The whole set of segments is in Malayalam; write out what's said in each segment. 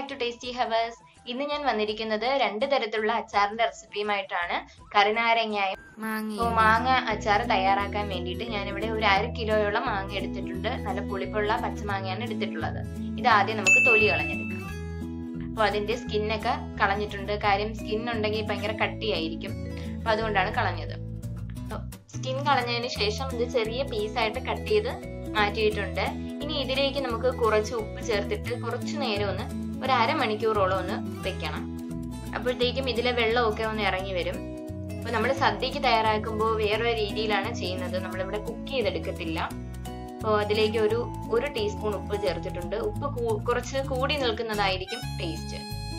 ബാക്ക് ടു ടേസ്റ്റി ഹവേഴ്സ് ഇന്ന് ഞാൻ വന്നിരിക്കുന്നത് രണ്ട് തരത്തിലുള്ള അച്ചാറിന്റെ റെസിപ്പിയുമായിട്ടാണ് കറിനാരങ്ങായും അപ്പോൾ മാങ്ങ അച്ചാർ തയ്യാറാക്കാൻ വേണ്ടിയിട്ട് ഞാനിവിടെ ഒരു അര കിലോയോളം മാങ്ങ എടുത്തിട്ടുണ്ട് നല്ല പുളിപ്പുള്ള പച്ചമാങ്ങയാണ് എടുത്തിട്ടുള്ളത് ഇത് ആദ്യം നമുക്ക് തൊലി കളഞ്ഞെടുക്കാം അപ്പോൾ അതിന്റെ സ്കിന്നൊക്കെ കളഞ്ഞിട്ടുണ്ട് കാര്യം സ്കിൻ ഉണ്ടെങ്കിൽ ഭയങ്കര കട്ടിയായിരിക്കും അപ്പൊ അതുകൊണ്ടാണ് കളഞ്ഞത് സ്കിൻ കളഞ്ഞതിന് ശേഷം ഇത് ചെറിയ പീസായിട്ട് കട്ട് ചെയ്ത് മാറ്റിയിട്ടുണ്ട് ഇനി ഇതിലേക്ക് നമുക്ക് കുറച്ച് ഉപ്പ് ചേർത്തിട്ട് കുറച്ചു നേരം ഒന്ന് ഒരു അരമണിക്കൂറോളം ഒന്ന് വെക്കണം അപ്പോഴത്തേക്കും ഇതിലെ വെള്ളമൊക്കെ ഒന്ന് ഇറങ്ങി വരും അപ്പൊ നമ്മൾ സദ്യക്ക് തയ്യാറാക്കുമ്പോൾ വേറൊരു രീതിയിലാണ് ചെയ്യുന്നത് നമ്മളിവിടെ കുക്ക് ചെയ്തെടുക്കത്തില്ല അപ്പോൾ അതിലേക്ക് ഒരു ഒരു ടീസ്പൂൺ ഉപ്പ് ചേർത്തിട്ടുണ്ട് ഉപ്പ് കുറച്ച് കൂടി നിൽക്കുന്നതായിരിക്കും ടേസ്റ്റ്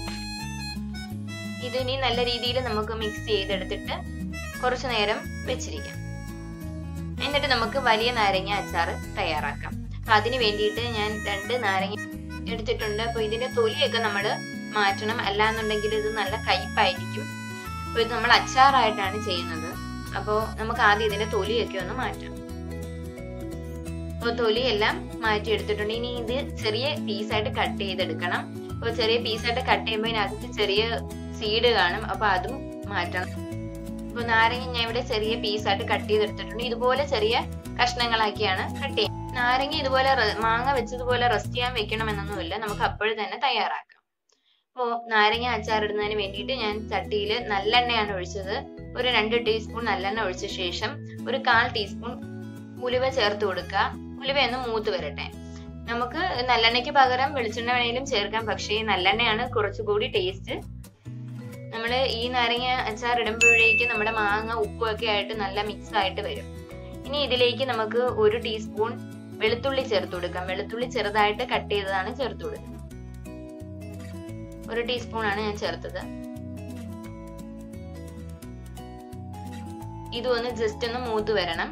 ഇതിനി നല്ല രീതിയിൽ നമുക്ക് മിക്സ് ചെയ്തെടുത്തിട്ട് കുറച്ചു നേരം വെച്ചിരിക്കാം എന്നിട്ട് നമുക്ക് വലിയ നാരങ്ങ അച്ചാർ തയ്യാറാക്കാം അപ്പൊ അതിന് വേണ്ടിയിട്ട് ഞാൻ രണ്ട് നാരങ്ങ എടുത്തിട്ടുണ്ട് അപ്പൊ ഇതിന്റെ തൊലിയൊക്കെ നമ്മൾ മാറ്റണം അല്ലാന്നുണ്ടെങ്കിൽ ഇത് നല്ല കയ്പായിരിക്കും അപ്പൊ ഇത് നമ്മൾ അച്ചാറായിട്ടാണ് ചെയ്യുന്നത് അപ്പോൾ നമുക്ക് ആദ്യം ഇതിന്റെ തൊലിയൊക്കെ ഒന്ന് മാറ്റാം അപ്പോൾ തൊലിയെല്ലാം മാറ്റി എടുത്തിട്ടുണ്ട് ഇനി ഇത് ചെറിയ പീസായിട്ട് കട്ട് ചെയ്തെടുക്കണം അപ്പോൾ ചെറിയ പീസായിട്ട് കട്ട് ചെയ്യുമ്പോൾ ഇതിനകത്ത് ചെറിയ സീഡ് കാണും അപ്പൊ അതും മാറ്റണം അപ്പൊ നാരങ്ങ ഞാൻ ഇവിടെ ചെറിയ പീസായിട്ട് കട്ട് ചെയ്തെടുത്തിട്ടുണ്ട് ഇതുപോലെ ചെറിയ കഷ്ണങ്ങളാക്കിയാണ് കട്ട് ചെയ്യുന്നത് നാരങ്ങ ഇതുപോലെ മാങ്ങ വെച്ചതുപോലെ റെസ്റ്റ് ചെയ്യാൻ വെക്കണം എന്നൊന്നുമില്ല നമുക്ക് അപ്പോഴും തന്നെ തയ്യാറാക്കാം അപ്പോൾ നാരങ്ങ അച്ചാർ ഇടുന്നതിന് വേണ്ടിയിട്ട് ഞാൻ ചട്ടിയിൽ നല്ലെണ്ണയാണ് ഒഴിച്ചത് ഒരു രണ്ട് ടീസ്പൂൺ നല്ലെണ്ണ ഒഴിച്ച ശേഷം ഒരു കാൽ ടീസ്പൂൺ ഉലുവ ചേർത്ത് കൊടുക്കുക ഉലുവ ഒന്ന് മൂത്ത് വരട്ടെ നമുക്ക് നല്ലെണ്ണയ്ക്ക് പകരം വെളിച്ചെണ്ണ വേണേലും ചേർക്കാം പക്ഷേ നല്ലെണ്ണയാണ് കുറച്ചുകൂടി ടേസ്റ്റ് നമ്മൾ ഈ നാരങ്ങ അച്ചാർ ഇടുമ്പോഴേക്ക് നമ്മുടെ മാങ്ങ ഉപ്പും ഒക്കെ ആയിട്ട് നല്ല മിക്സ് ആയിട്ട് വരും ഇനി ഇതിലേക്ക് നമുക്ക് ഒരു ടീസ്പൂൺ വെളുത്തുള്ളി ചേർത്ത് കൊടുക്കാം വെളുത്തുള്ളി ചെറുതായിട്ട് കട്ട് ചെയ്തതാണ് ചേർത്ത് കൊടുക്കുന്നത് ഒരു ടീസ്പൂൺ ആണ് ഞാൻ ചേർത്തത് ഇതും ഒന്ന് ജസ്റ്റ് ഒന്ന് മൂത്ത് വരണം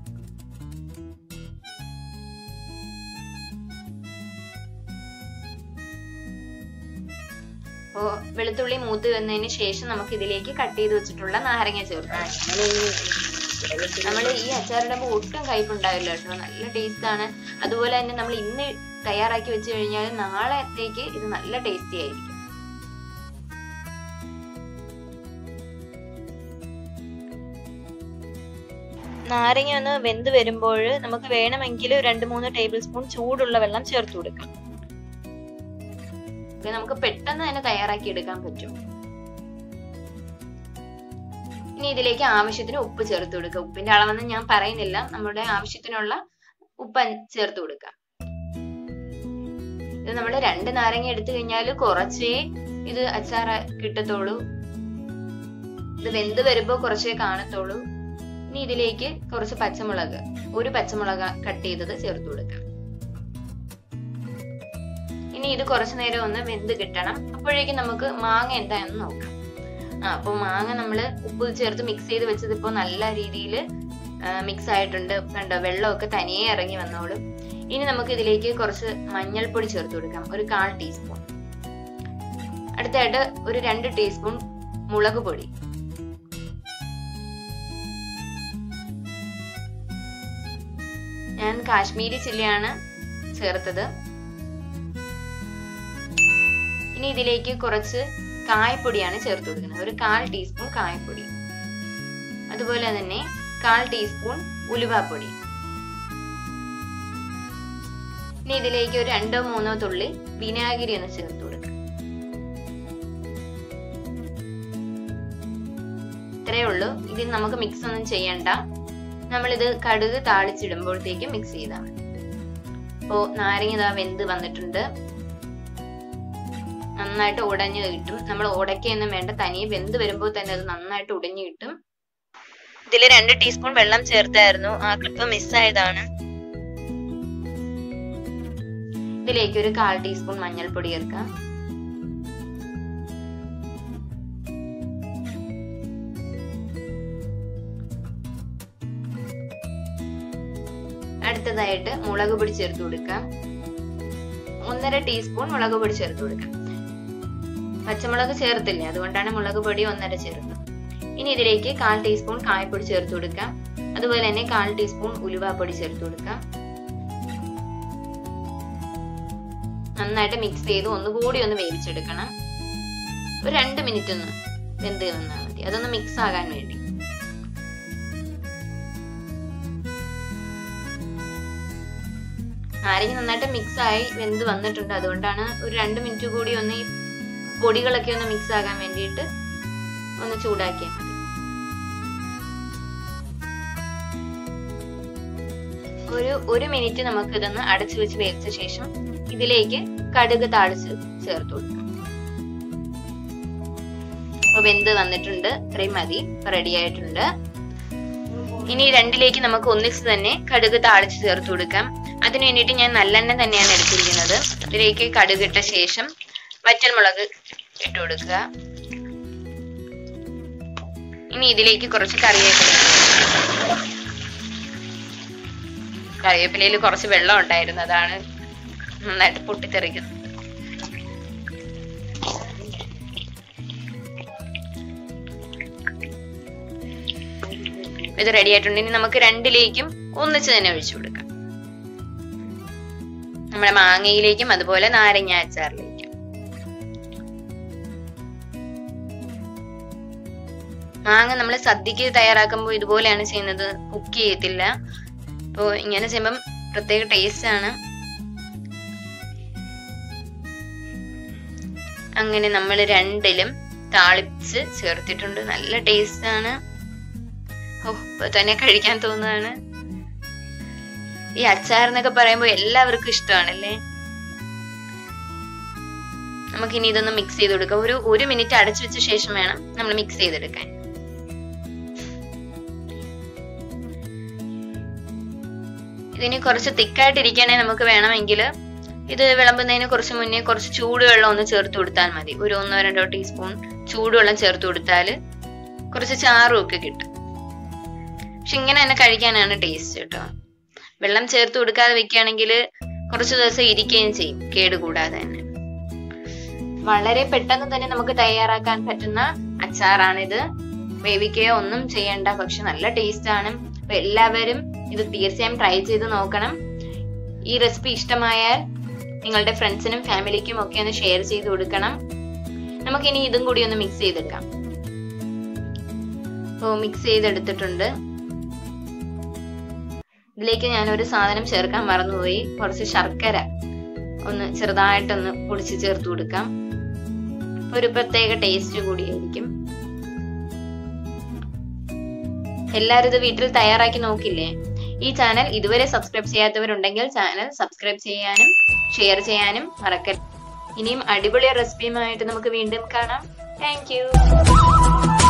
അപ്പോ വെളുത്തുള്ളി മൂത്ത് വന്നതിന് ശേഷം നമുക്ക് ഇതിലേക്ക് കട്ട് ചെയ്ത് വെച്ചിട്ടുള്ള നാരങ്ങ ചേർക്കാം നമ്മൾ ഈ അച്ചാറിടുമ്പോൾ ഒട്ടും കയ്പുണ്ടാവില്ല കേട്ടോ നല്ല ടേസ്റ്റ് ആണ് അതുപോലെ തന്നെ നമ്മൾ ഇന്ന് തയ്യാറാക്കി വെച്ച് കഴിഞ്ഞാൽ നാളത്തേക്ക് ഇത് നല്ല ടേസ്റ്റി ആയിരിക്കും നാരങ്ങ ഒന്ന് വെന്ത് വരുമ്പോൾ നമുക്ക് വേണമെങ്കിൽ രണ്ട് മൂന്ന് ടേബിൾ സ്പൂൺ ചൂടുള്ള വെള്ളം ചേർത്ത് കൊടുക്കാം നമുക്ക് പെട്ടെന്ന് തന്നെ തയ്യാറാക്കി എടുക്കാൻ പറ്റും ഇനി ഇതിലേക്ക് ആവശ്യത്തിന് ഉപ്പ് ചേർത്ത് കൊടുക്കുക ഉപ്പിന്റെ അളവെന്ന് ഞാൻ പറയുന്നില്ല നമ്മുടെ ആവശ്യത്തിനുള്ള ഉപ്പ് ചേർത്ത് കൊടുക്കുക ഇത് നമ്മൾ രണ്ട് നാരങ്ങ എടുത്തു കഴിഞ്ഞാൽ കുറച്ചേ ഇത് അച്ചാർ കിട്ടത്തുള്ളൂ ഇത് വെന്ത് വരുമ്പോൾ കുറച്ചേ കാണത്തുള്ളൂ ഇനി ഇതിലേക്ക് കുറച്ച് പച്ചമുളക് ഒരു പച്ചമുളക് കട്ട് ചെയ്തത് ചേർത്ത് കൊടുക്കുക ഇനി ഇത് കുറച്ചു നേരം ഒന്ന് വെന്ത് കിട്ടണം അപ്പോഴേക്കും നമുക്ക് മാങ്ങ എന്താണെന്ന് നോക്കാം ആ അപ്പോൾ മാങ്ങ നമ്മൾ ഉപ്പ് ചേർത്ത് മിക്സ് ചെയ്ത് വെച്ചത് ഇപ്പോൾ നല്ല രീതിയിൽ മിക്സ് ആയിട്ടുണ്ട് കണ്ടോ വെള്ളമൊക്കെ തനിയെ ഇറങ്ങി വന്നോളും ഇനി നമുക്ക് ഇതിലേക്ക് കുറച്ച് മഞ്ഞൾപ്പൊടി ചേർത്ത് കൊടുക്കാം ഒരു കാൽ ടീസ്പൂൺ അടുത്തായിട്ട് ഒരു രണ്ട് ടീസ്പൂൺ മുളക് പൊടി ഞാൻ കാശ്മീരി ചില്ലിയാണ് ചേർത്തത് ഇനി ഇതിലേക്ക് കുറച്ച് കായപ്പൊടിയാണ് ചേർത്ത് കൊടുക്കുന്നത് ഒരു കാൽ ടീസ്പൂൺ കായപ്പൊടി അതുപോലെ തന്നെ കാൽ ടീസ്പൂൺ ഉലുവാപ്പൊടി ഇനി ഇതിലേക്ക് ഒരു രണ്ടോ മൂന്നോ തുള്ളി വിനാഗിരി ഒന്ന് ചേർത്ത് കൊടുക്കുക ഇത്രയേ ഉള്ളൂ ഇതിൽ നമുക്ക് മിക്സ് ഒന്നും ചെയ്യണ്ട നമ്മളിത് കടുക് താളിച്ചിടുമ്പോഴത്തേക്കും മിക്സ് ചെയ്താൽ മതി അപ്പോ നാരങ്ങ ഇതാ വെന്ത് വന്നിട്ടുണ്ട് നന്നായിട്ട് ഉടഞ്ഞു കിട്ടും നമ്മൾ ഉടയ്ക്കൊന്നും വേണ്ട തനിയെ വെന്ത് വരുമ്പോൾ തന്നെ അത് നന്നായിട്ട് ഉടഞ്ഞു കിട്ടും ഇതിൽ രണ്ട് ടീസ്പൂൺ വെള്ളം ചേർത്തായിരുന്നു ആ ക്ലിപ്പ് മിസ്സായതാണ് ഇതിലേക്ക് ഒരു കാൽ ടീസ്പൂൺ മഞ്ഞൾപ്പൊടി ചേർക്കാം അടുത്തതായിട്ട് മുളക് പൊടി ചേർത്ത് കൊടുക്കാം ഒന്നര ടീസ്പൂൺ മുളക് പൊടി ചേർത്ത് കൊടുക്കാം പച്ചമുളക് ചേർത്തില്ലേ അതുകൊണ്ടാണ് മുളക് പൊടി ഒന്നര ചേർത്തത് ഇനി ഇതിലേക്ക് കാൽ ടീസ്പൂൺ കായപ്പൊടി ചേർത്ത് കൊടുക്കാം അതുപോലെ തന്നെ കാൽ ടീസ്പൂൺ ഉലുവാപ്പൊടി ചേർത്ത് കൊടുക്കാം നന്നായിട്ട് മിക്സ് ചെയ്ത് ഒന്നുകൂടി ഒന്ന് വേവിച്ചെടുക്കണം ഒരു രണ്ട് മിനിറ്റ് ഒന്ന് വെന്ത് വന്നാൽ മതി അതൊന്ന് മിക്സ് ആകാൻ വേണ്ടി നാരങ്ങ നന്നായിട്ട് മിക്സ് ആയി വെന്ത് വന്നിട്ടുണ്ട് അതുകൊണ്ടാണ് ഒരു രണ്ട് മിനിറ്റ് കൂടി ഒന്ന് ഈ പൊടികളൊക്കെ ഒന്ന് മിക്സ് ആകാൻ വേണ്ടിയിട്ട് ഒന്ന് ചൂടാക്കിയാൽ മതി ഒരു ഒരു മിനിറ്റ് നമുക്ക് ഇതൊന്ന് അടച്ചു വെച്ച് വേവിച്ച ശേഷം ഇതിലേക്ക് കടുക് താളിച്ച് ചേർത്ത് കൊടുക്കാം അപ്പൊ വെന്ത് വന്നിട്ടുണ്ട് ഇത്രയും മതി റെഡി ആയിട്ടുണ്ട് ഇനി രണ്ടിലേക്ക് നമുക്ക് ഒന്നിച്ച് തന്നെ കടുക് താളിച്ച് ചേർത്ത് കൊടുക്കാം അതിന് വേണ്ടിയിട്ട് ഞാൻ നല്ലെണ്ണ തന്നെയാണ് എടുത്തിരിക്കുന്നത് ഇതിലേക്ക് കടുക് ഇട്ട ശേഷം വറ്റൽമുളക് ഇട്ട് കൊടുക്കുക ഇനി ഇതിലേക്ക് കുറച്ച് കറിവേപ്പില കറിവേപ്പിലയിൽ കുറച്ച് വെള്ളം ഉണ്ടായിരുന്നു അതാണ് നന്നായിട്ട് പൊട്ടിത്തെറിക്കുന്നത് ഇത് റെഡി ആയിട്ടുണ്ട് ഇനി നമുക്ക് രണ്ടിലേക്കും ഒന്നിച്ച് തന്നെ ഒഴിച്ചു കൊടുക്കാം നമ്മുടെ മാങ്ങയിലേക്കും അതുപോലെ നാരങ്ങ അച്ചാറിലേക്കും മാങ്ങ നമ്മൾ സദ്യക്ക് തയ്യാറാക്കുമ്പോൾ ഇതുപോലെയാണ് ചെയ്യുന്നത് കുക്ക് ചെയ്യത്തില്ല അപ്പോൾ ഇങ്ങനെ ചെയ്യുമ്പം പ്രത്യേക ടേസ്റ്റ് ആണ് അങ്ങനെ നമ്മൾ രണ്ടിലും താളിച്ച് ചേർത്തിട്ടുണ്ട് നല്ല ടേസ്റ്റ് ആണ് ഓ ഇപ്പൊ തന്നെ കഴിക്കാൻ തോന്നുകയാണ് ഈ അച്ചാർ എന്നൊക്കെ പറയുമ്പോൾ എല്ലാവർക്കും ഇഷ്ടമാണല്ലേ നമുക്കിനി ഇതൊന്ന് മിക്സ് ചെയ്ത് കൊടുക്കാം ഒരു ഒരു മിനിറ്റ് അടച്ചു വെച്ച ശേഷം വേണം നമ്മൾ മിക്സ് ചെയ്തെടുക്കാൻ ഇതിന് കുറച്ച് തിക്കായിട്ടിരിക്കണേ നമുക്ക് വേണമെങ്കിൽ ഇത് വിളമ്പുന്നതിന് കുറച്ച് മുന്നേ കുറച്ച് ചൂടുവെള്ളം ഒന്ന് ചേർത്ത് കൊടുത്താൽ മതി ഒരു ഒന്നോ രണ്ടോ ടീസ്പൂൺ ചൂടുവെള്ളം ചേർത്ത് കൊടുത്താൽ കുറച്ച് ചാറും ഒക്കെ കിട്ടും പക്ഷെ ഇങ്ങനെ തന്നെ കഴിക്കാനാണ് ടേസ്റ്റ് കേട്ടോ വെള്ളം ചേർത്ത് കൊടുക്കാതെ വെക്കുകയാണെങ്കിൽ കുറച്ച് ദിവസം ഇരിക്കുകയും ചെയ്യും കേടുകൂടാതെ തന്നെ വളരെ പെട്ടെന്ന് തന്നെ നമുക്ക് തയ്യാറാക്കാൻ പറ്റുന്ന അച്ചാറാണിത് വേവിക്കുകയോ ഒന്നും ചെയ്യേണ്ട പക്ഷെ നല്ല ടേസ്റ്റ് ആണ് അപ്പൊ എല്ലാവരും ഇത് തീർച്ചയായും ട്രൈ ചെയ്ത് നോക്കണം ഈ റെസിപ്പി ഇഷ്ടമായാൽ നിങ്ങളുടെ ഫ്രണ്ട്സിനും ഫാമിലിക്കും ഒക്കെ ഒന്ന് ഷെയർ ചെയ്ത് കൊടുക്കണം നമുക്കിനി ഇതും കൂടി ഒന്ന് മിക്സ് ചെയ്തെടുക്കാം അപ്പോൾ മിക്സ് ചെയ്തെടുത്തിട്ടുണ്ട് ഇതിലേക്ക് ഞാൻ ഒരു സാധനം ചേർക്കാൻ മറന്നുപോയി കുറച്ച് ശർക്കര ഒന്ന് ചെറുതായിട്ടൊന്ന് പൊടിച്ച് ചേർത്ത് കൊടുക്കാം ഒരു പ്രത്യേക ടേസ്റ്റ് കൂടിയായിരിക്കും എല്ലാവരും ഇത് വീട്ടിൽ തയ്യാറാക്കി നോക്കില്ലേ ഈ ചാനൽ ഇതുവരെ സബ്സ്ക്രൈബ് ചെയ്യാത്തവരുണ്ടെങ്കിൽ ചാനൽ സബ്സ്ക്രൈബ് ചെയ്യാനും ഷെയർ ചെയ്യാനും മറക്കരുത് ഇനിയും അടിപൊളി റെസിപ്പിയുമായിട്ട് നമുക്ക് വീണ്ടും കാണാം താങ്ക്